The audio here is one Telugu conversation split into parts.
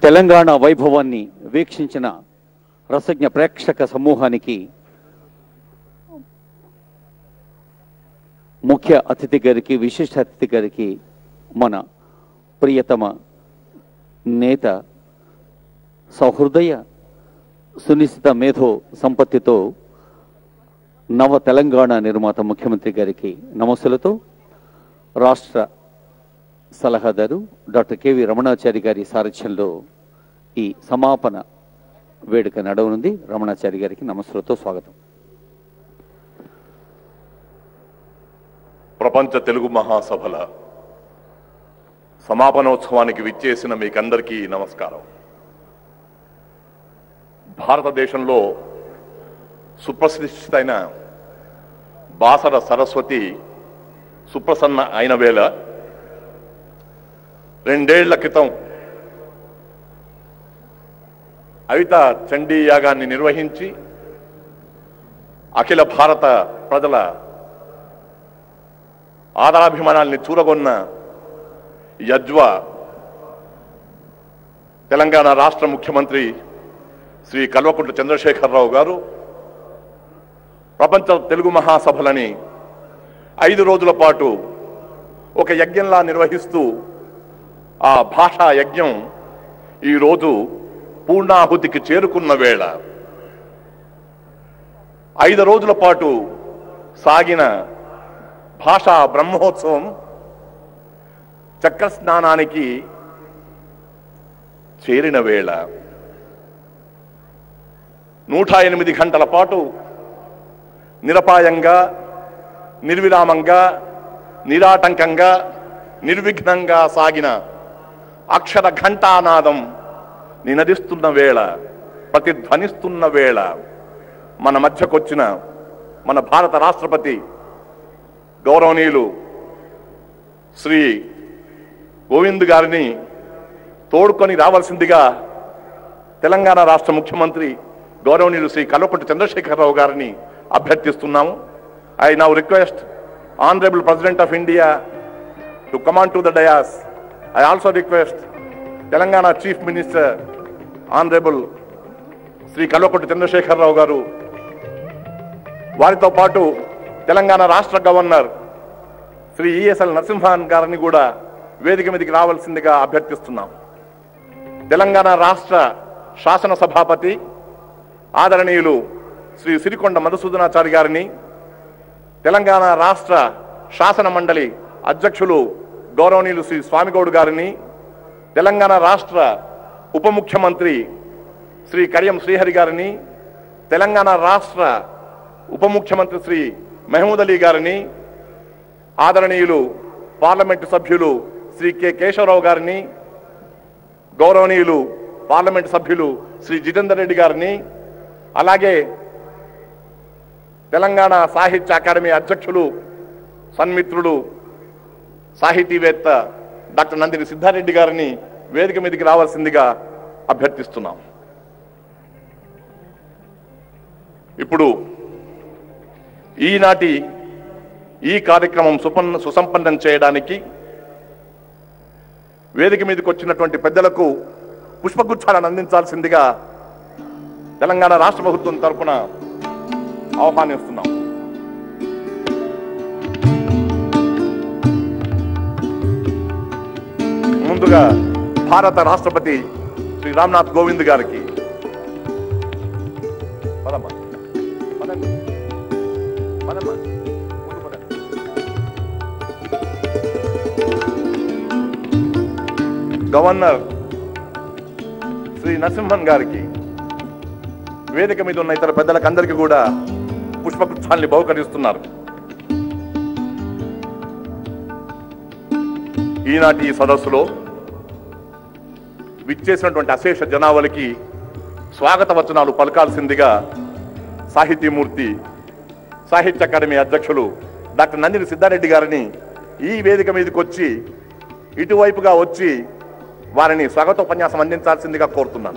తెలంగాణ వైభవాన్ని వీక్షించిన రసజ్ఞ ప్రేక్షక సమూహానికి ముఖ్య అతిథి గారికి విశిష్ట అతిథి గారికి మన ప్రియతమ నేత సహృదయ సునిశ్చిత మేధో సంపత్తితో నవ తెలంగాణ నిర్మాత ముఖ్యమంత్రి గారికి నమస్సులతో రాష్ట్ర సలహాదారు డాక్టర్ కెవి రమణాచారి గారి సారథ్యంలో ఈ సమాపన వేడుక నడవనుంది రమణాచారి గారికి నమస్సులతో స్వాగతం ప్రపంచ తెలుగు మహాసభల సమాపనోత్సవానికి విచ్చేసిన మీకందరికీ నమస్కారం భారతదేశంలో సుప్రతిష్ఠితైన బాసర సరస్వతి సుప్రసన్న అయిన వేళ రెండేళ్ల క్రితం అవిత చండీ యాగాన్ని నిర్వహించి అఖిల భారత ప్రజల ఆదరాభిమానాల్ని చూరగొన్న యజ్వ తెలంగాణ రాష్ట్ర ముఖ్యమంత్రి శ్రీ కల్వకుంట్ల చంద్రశేఖరరావు గారు ప్రపంచ తెలుగు మహాసభలని ఐదు రోజుల పాటు ఒక యజ్ఞంలా నిర్వహిస్తూ ఆ భాషా యజ్ఞం ఈరోజు పూర్ణాహుతికి చేరుకున్న వేళ ఐదు రోజుల పాటు సాగిన భాషా బ్రహ్మోత్సవం చక్ర స్నానానికి చేరిన వేళ నూట ఎనిమిది గంటల పాటు నిరపాయంగా నిర్విరామంగా నిరాటంకంగా నిర్విఘ్నంగా సాగిన అక్షర ఘంటానాదం నినదిస్తున్న వేళ ప్రతిధ్వనిస్తున్న వేళ మన మధ్యకొచ్చిన మన భారత రాష్ట్రపతి గౌరవనీయులు శ్రీ గోవింద్ గారిని తోడుకొని రావాల్సిందిగా తెలంగాణ రాష్ట్ర ముఖ్యమంత్రి గౌరవనీయులు శ్రీ కల్వకుంట్ల చంద్రశేఖరరావు గారిని అభ్యర్థిస్తున్నాము I now request honourable president of India to command to the dais I also request Telangana chief minister honourable Shri Kalvakuntla Chandrasekhar Rao garu వారితో పాటు తెలంగాణ రాష్ట్ర గవర్నర్ శ్రీ ఈఎస్ఎల్ నరసింహన్ గారిని కూడా వేదిక మీదకి రావాల్సిందిగా అభ్యర్థిస్తున్నాం తెలంగాణ రాష్ట్ర శాసన సభాపతి ఆదరణీయులు శ్రీ సిరికొండ మధుసూదనాచారి గారిని తెలంగాణ రాష్ట్ర శాసన మండలి అధ్యక్షులు గౌరవనీయులు శ్రీ స్వామిగౌడ్ గారిని తెలంగాణ రాష్ట్ర ఉప ముఖ్యమంత్రి శ్రీ కడియం శ్రీహరి గారిని తెలంగాణ రాష్ట్ర ఉప ముఖ్యమంత్రి శ్రీ మహమూద్ అలీ గారిని ఆదరణీయులు పార్లమెంటు సభ్యులు శ్రీ కె కేశవరావు గారిని గౌరవనీయులు పార్లమెంటు సభ్యులు శ్రీ జితేందర్ రెడ్డి గారిని అలాగే తెలంగాణ సాహిత్య అకాడమీ అధ్యక్షులు సన్మిత్రుడు సాహితీవేత్త డాక్టర్ నందిని సిద్ధారెడ్డి గారిని వేదిక మీదకి రావాల్సిందిగా అభ్యర్థిస్తున్నాం ఇప్పుడు ఈనాటి ఈ కార్యక్రమం సుపన్న సుసంపన్నం చేయడానికి వేదిక మీదకి వచ్చినటువంటి పెద్దలకు పుష్పగుచ్చాలను అందించాల్సిందిగా తెలంగాణ రాష్ట్ర ప్రభుత్వం తరపున ఆహ్వానిస్తున్నాం ముందుగా భారత రాష్ట్రపతి శ్రీ రామ్నాథ్ కోవింద్ గారికి పదమ్మా పదండి పదమ్మా ముందు పదండి గవర్నర్ శ్రీ నరసింహన్ గారికి వేదిక మీద ఉన్న ఇతర పెద్దలకు అందరికీ కూడా పుష్పగుచ్చాల్ని బహుకరిస్తున్నారు ఈనాటి ఈ సదస్సులో విచ్చేసినటువంటి అశేష జనావళికి స్వాగత వచనాలు పలకాల్సిందిగా సాహితీమూర్తి సాహిత్య అకాడమీ అధ్యక్షులు డాక్టర్ నందిని సిద్ధారెడ్డి గారిని ఈ వేదిక మీదకి వచ్చి ఇటువైపుగా వచ్చి వారిని స్వాగతోపన్యాసం అందించాల్సిందిగా కోరుతున్నాను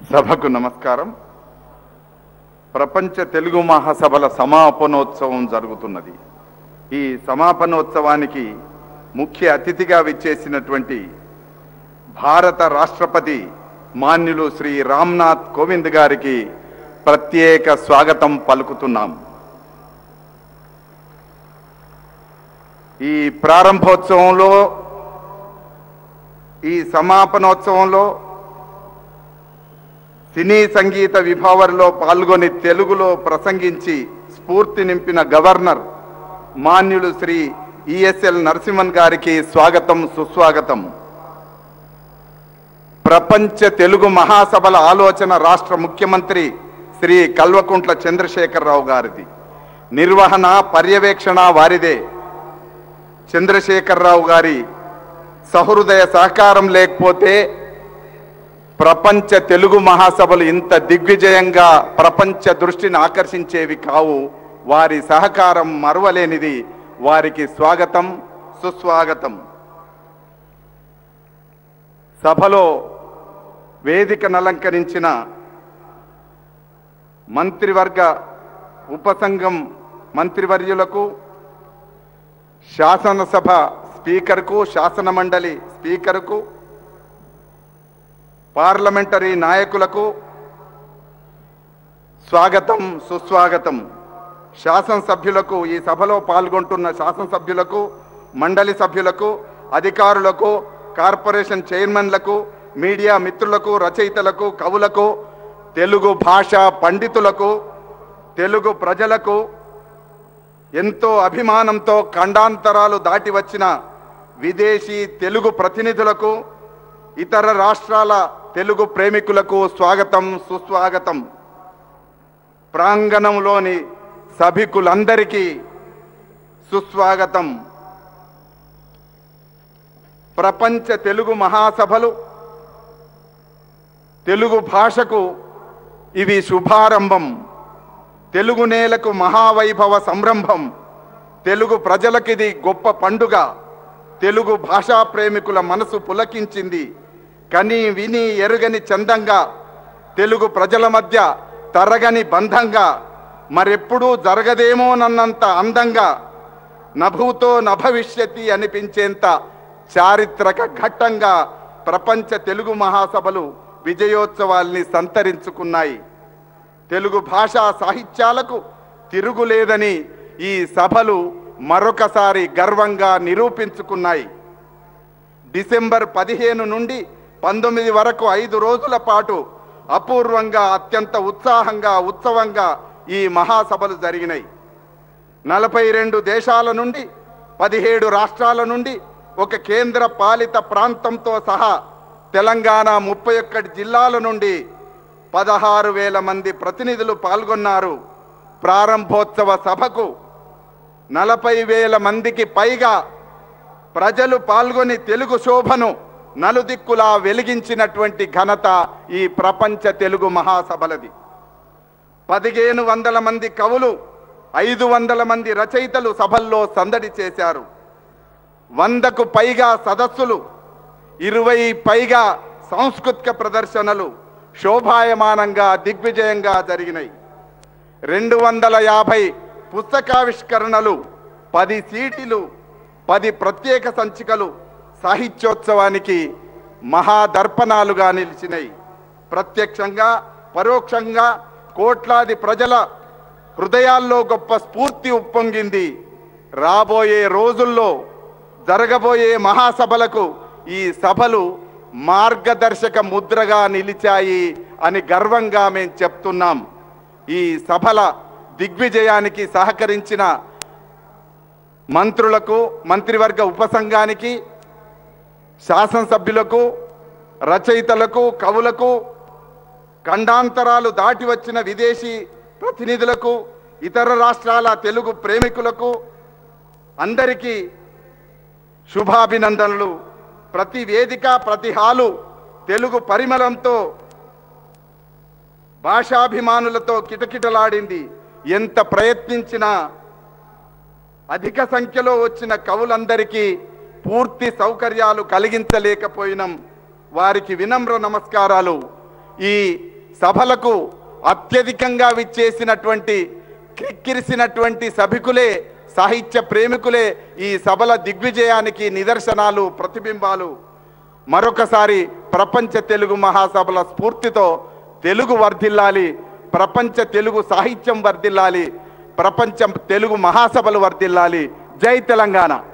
సభకు నమస్కారం ప్రపంచ తెలుగు మహాసభల సమాపనోత్సవం జరుగుతున్నది ఈ సమాపనోత్సవానికి ముఖ్య అతిథిగా విచ్చేసినటువంటి భారత రాష్ట్రపతి మాన్యులు శ్రీ రామ్నాథ్ కోవింద్ గారికి ప్రత్యేక స్వాగతం పలుకుతున్నాం ఈ ప్రారంభోత్సవంలో ఈ సమాపనోత్సవంలో సినీ సంగీత విభావరిలో పాల్గొని తెలుగులో ప్రసంగించి స్ఫూర్తి నింపిన గవర్నర్ మాన్యులు శ్రీ ఈఎస్ఎల్ నరసింహన్ గారికి స్వాగతం సుస్వాగతం ప్రపంచ తెలుగు మహాసభల ఆలోచన రాష్ట్ర ముఖ్యమంత్రి శ్రీ కల్వకుంట్ల చంద్రశేఖరరావు గారిది నిర్వహణ పర్యవేక్షణ వారిదే చంద్రశేఖరరావు గారి సహృదయ సహకారం లేకపోతే ప్రపంచ తెలుగు మహాసభలు ఇంత దిగ్విజయంగా ప్రపంచ దృష్టిని ఆకర్షించేవి కావు వారి సహకారం మరువలేనిది వారికి స్వాగతం సుస్వాగతం సభలో వేదికను అలంకరించిన మంత్రివర్గ ఉపసంఘం మంత్రివర్యులకు శాసనసభ స్పీకర్కు శాసన మండలి స్పీకర్కు పార్లమెంటరీ నాయకులకు స్వాగతం సుస్వాగతం శాసనసభ్యులకు ఈ సభలో పాల్గొంటున్న శాసనసభ్యులకు మండలి సభ్యులకు అధికారులకు కార్పొరేషన్ చైర్మన్లకు మీడియా మిత్రులకు రచయితలకు కవులకు తెలుగు భాష పండితులకు తెలుగు ప్రజలకు ఎంతో అభిమానంతో ఖండాంతరాలు దాటి వచ్చిన విదేశీ తెలుగు ప్రతినిధులకు ఇతర రాష్ట్రాల తెలుగు ప్రేమికులకు స్వాగతం సుస్వాగతం ప్రాంగణంలోని సభికులందరికీ సుస్వాగతం ప్రపంచ తెలుగు మహాసభలు తెలుగు భాషకు ఇవి శుభారంభం తెలుగు నేలకు మహావైభవ సంరంభం తెలుగు ప్రజలకిది గొప్ప పండుగ తెలుగు భాషా ప్రేమికుల మనసు పులకించింది కని విని ఎరుగని చందంగా తెలుగు ప్రజల మధ్య తరగని బంధంగా మరెప్పుడూ జరగదేమోనన్నంత అందంగా నభూతో నభవిష్యతి అనిపించేంత చారిత్రక ఘట్టంగా ప్రపంచ తెలుగు మహాసభలు విజయోత్సవాల్ని సంతరించుకున్నాయి తెలుగు భాషా సాహిత్యాలకు తిరుగులేదని ఈ సభలు మరొకసారి గర్వంగా నిరూపించుకున్నాయి డిసెంబర్ పదిహేను నుండి పంతొమ్మిది వరకు ఐదు రోజుల పాటు అపూర్వంగా అత్యంత ఉత్సాహంగా ఉత్సవంగా ఈ మహాసభలు జరిగినాయి నలభై రెండు దేశాల నుండి పదిహేడు రాష్ట్రాల నుండి ఒక కేంద్ర పాలిత ప్రాంతంతో సహా తెలంగాణ ముప్పై ఒక్కటి జిల్లాల నుండి పదహారు వేల మంది ప్రతినిధులు పాల్గొన్నారు ప్రారంభోత్సవ సభకు నలభై వేల మందికి పైగా ప్రజలు పాల్గొని తెలుగు శోభను నలుదిక్కులా వెలిగించినటువంటి ఘనత ఈ ప్రపంచ తెలుగు మహాసభలది పదిహేను వందల మంది కవులు ఐదు వందల మంది రచయితలు సభల్లో సందడి చేశారు వందకు పైగా సదస్సులు ఇరవై పైగా సాంస్కృతిక ప్రదర్శనలు శోభాయమానంగా దిగ్విజయంగా జరిగినాయి రెండు వందల యాభై పుస్తకావిష్కరణలు పది సీటీలు పది ప్రత్యేక సంచికలు సాహిత్యోత్సవానికి మహాదర్పణాలుగా నిలిచినాయి ప్రత్యక్షంగా పరోక్షంగా కోట్లాది ప్రజల హృదయాల్లో గొప్ప స్ఫూర్తి ఉప్పొంగింది రాబోయే రోజుల్లో జరగబోయే మహాసభలకు ఈ సభలు మార్గదర్శక ముద్రగా నిలిచాయి అని గర్వంగా మేము చెప్తున్నాం ఈ సభల దిగ్విజయానికి సహకరించిన మంత్రులకు మంత్రివర్గ ఉపసంఘానికి శాసనసభ్యులకు రచయితలకు కవులకు ఖండాంతరాలు దాటి వచ్చిన విదేశీ ప్రతినిధులకు ఇతర రాష్ట్రాల తెలుగు ప్రేమికులకు అందరికీ శుభాభినందనలు ప్రతి వేదిక ప్రతి హాలు తెలుగు పరిమళంతో భాషాభిమానులతో కిటకిటలాడింది ఎంత ప్రయత్నించినా అధిక సంఖ్యలో వచ్చిన కవులందరికీ పూర్తి సౌకర్యాలు కలిగించలేకపోయినాం వారికి వినమ్ర నమస్కారాలు ఈ సభలకు అత్యధికంగా విచ్చేసినటువంటి కిక్కిరిసినటువంటి సభికులే సాహిత్య ప్రేమికులే ఈ సభల దిగ్విజయానికి నిదర్శనాలు ప్రతిబింబాలు మరొకసారి ప్రపంచ తెలుగు మహాసభల స్ఫూర్తితో తెలుగు వర్ధిల్లాలి ప్రపంచ తెలుగు సాహిత్యం వర్ధిల్లాలి ప్రపంచం తెలుగు మహాసభలు వర్ధిల్లాలి జై తెలంగాణ